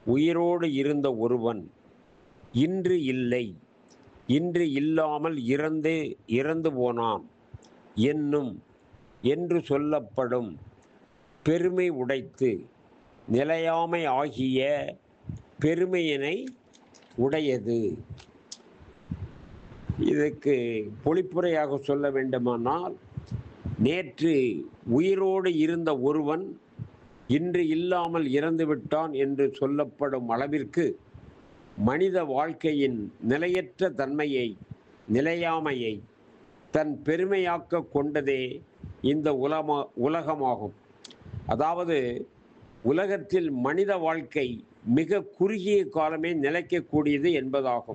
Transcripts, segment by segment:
உயிரோடு இருந்த ஒருவன் இன்று இல்லை இன்று இல்லாமல் இறந்து இறந்து போனான் என்னும் என்று சொல்லப்படும் பெருமை உடைத்து நிலையாமை ஆகிய பெருமையினை உடையது இதுக்கு பொழிப்புரையாக சொல்ல வேண்டுமானால் நேற்று உயிரோடு இருந்த ஒருவன் இன்று இல்லாமல் இறந்துவிட்டான் என்று சொல்லப்படும் அளவிற்கு மனித வாழ்க்கையின் நிலையற்ற தன்மையை நிலையாமையை தன் பெருமையாக்க கொண்டதே இந்த உலமா உலகமாகும் அதாவது உலகத்தில் மனித வாழ்க்கை மிக குறுகிய காலமே நிலைக்கக்கூடியது என்பதாகும்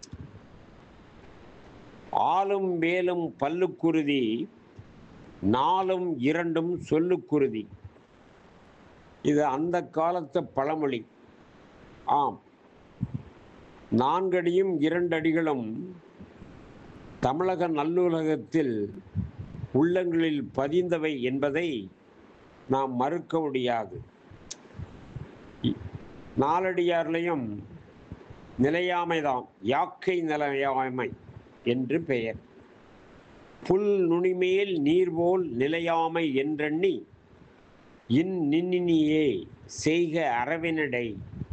ஆளும் வேலும் பல்லுக்குருதி நாளும் இரண்டும் சொல்லுக்குருதி இது அந்த காலத்து பழமொழி ஆம் நான்கடியும் இரண்டடிகளும் தமிழக நல்லுலகத்தில் உள்ளங்களில் பதிந்தவை என்பதை நாம் மறுக்க முடியாது இ- நாலடியார்லையும் நிலையாமைதான் யாக்கை நிலையாமை என்று பெயர் புல் நுனிமேல் நீர்போல் நிலையாமை என்றெண்ணி இன் நின்னினியே செய்க அரவினடை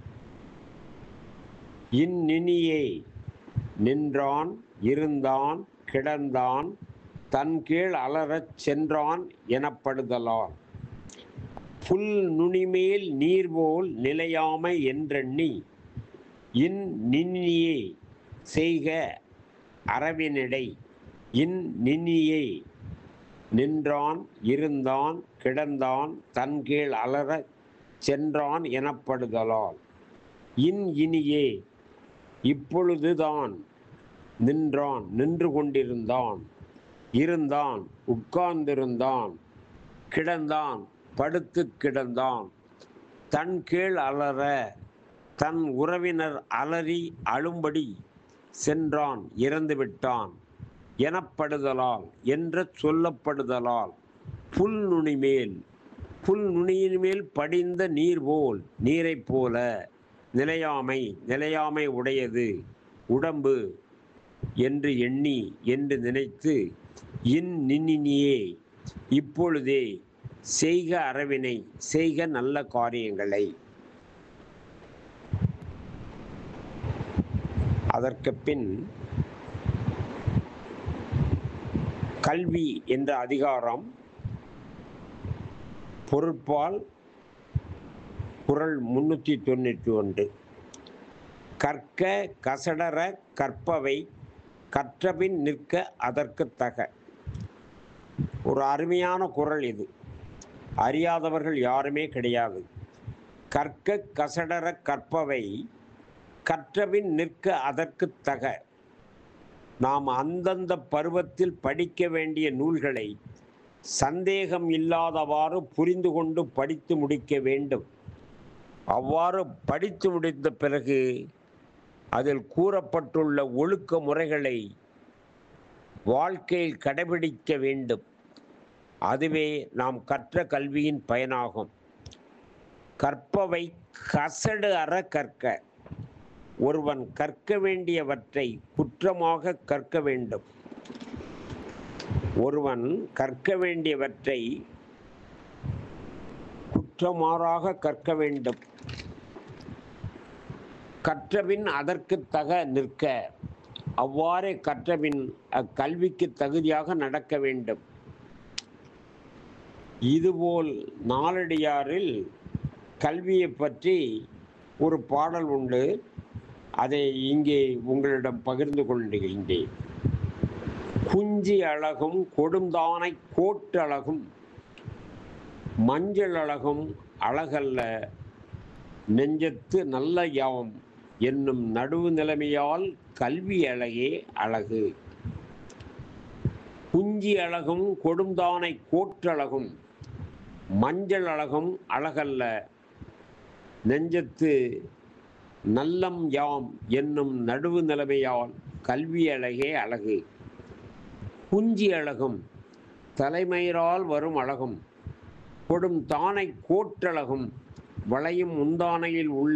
இந்நினியே நின்றான் இருந்தான் கிடந்தான் தன் கீழ் அலறச் சென்றான் எனப்படுதலால் புல் நுனிமேல் நீர்போல் நிலையாமை என்றெண்ணி இன் நின்னியே செய்க அரவினடை இன் நின்னியே நின்றான் இருந்தான் கிடந்தான் தன் கீழ் அலறச் சென்றான் எனப்படுதலால் இன் இனியே இப்பொழுதுதான் நின்றான் நின்று கொண்டிருந்தான் இருந்தான் உட்கார்ந்திருந்தான் கிடந்தான் படுத்து கிடந்தான் தன் கீழ் அலற தன் உறவினர் அலறி அழும்படி சென்றான் இறந்துவிட்டான் எனப்படுதலால் என்ற சொல்லப்படுதலால் புல் நுனிமேல் புல் நுனியின் மேல் படிந்த நீர் போல் நீரைப் போல நிலையாமை நிலையாமை உடையது உடம்பு என்று எண்ணி என்று நினைத்து இன் நின்னினியே இப்பொழுதே செய்க அரவினை செய்க நல்ல காரியங்களை அதற்கு பின் கல்வி என்ற அதிகாரம் பொருட்பால் குறள் முன்னூற்றி தொண்ணூற்றி ஒன்று கற்க கசடர கற்பவை கற்றபின் நிற்க அதற்கு தக ஒரு அருமையான குறள் இது அறியாதவர்கள் யாருமே கிடையாது கற்க கசடர கற்பவை கற்றபின் நிற்க அதற்கு தக நாம் அந்தந்த பருவத்தில் படிக்க வேண்டிய நூல்களை சந்தேகம் இல்லாதவாறு புரிந்து கொண்டு படித்து முடிக்க வேண்டும் அவ்வாறு படித்து முடித்த பிறகு அதில் கூறப்பட்டுள்ள ஒழுக்க முறைகளை வாழ்க்கையில் கடைபிடிக்க வேண்டும் அதுவே நாம் கற்ற கல்வியின் பயனாகும் கற்பவை கசடு அற கற்க ஒருவன் கற்க வேண்டியவற்றை குற்றமாக கற்க வேண்டும் ஒருவன் கற்க வேண்டியவற்றை குற்றமாறாக கற்க வேண்டும் கற்றபின் அதற்கு தக நிற்க அவ்வாறே கற்றபின் அக்கல்விக்கு தகுதியாக நடக்க வேண்டும் இதுபோல் நாலடியாரில் கல்வியை பற்றி ஒரு பாடல் உண்டு அதை இங்கே உங்களிடம் பகிர்ந்து கொள்கின்றேன் குஞ்சி அழகும் கொடுந்தானை கோட்டழகும் மஞ்சள் அழகும் அழகல்ல நெஞ்சத்து நல்ல யாம் என்னும் நடுவு நிலைமையால் கல்வி அழகே அழகு குஞ்சி அழகும் கொடுந்தானை கோட்டழகும் மஞ்சள் அழகும் அழகல்ல நெஞ்சத்து நல்லம் யாம் என்னும் நடுவு நிலைமையால் கல்வி அழகே அழகு குஞ்சி அழகும் தலைமயிரால் வரும் அழகும் கொடும் தானை கோட்டழகும் வளையும் முந்தானையில் உள்ள